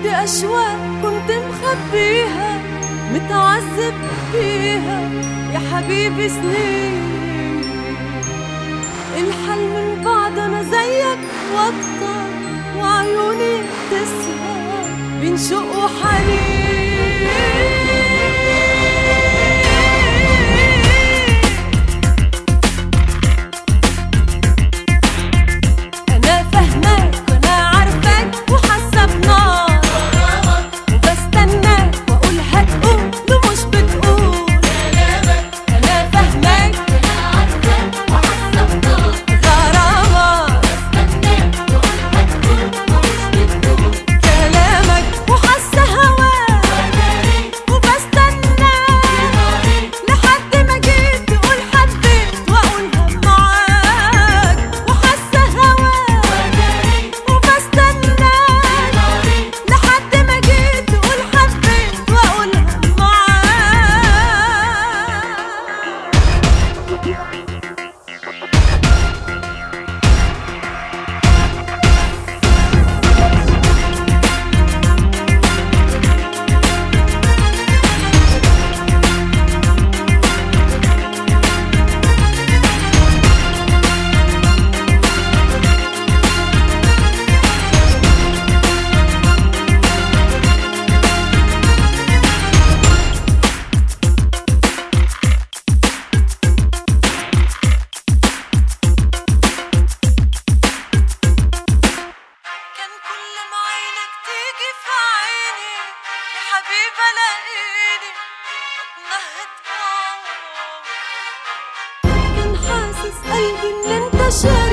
بإيدي أشواق كنت مخبيها متعذب فيها يا حبيبي سنين الحل من بعد أنا زيك وأكتر وعيوني تسهر بنشق وحنين أنا فاهماك وأنا عارفاك وحاسة بنار وبستناك وأقول هتقول ومش بتقول أنا فاهماك غرامك كلامك وحاسة هواك وبستناك لحد ما جيت تقول حبيت وأقولها معاك وحاسة هواك وبستناك لحد ما جيت تقول حبيت وأقولها معاك كان كل ما عينك تيجي في عيني يا حبيبي الاقيني بتنهد كان حاسس قلبي ان انت شايف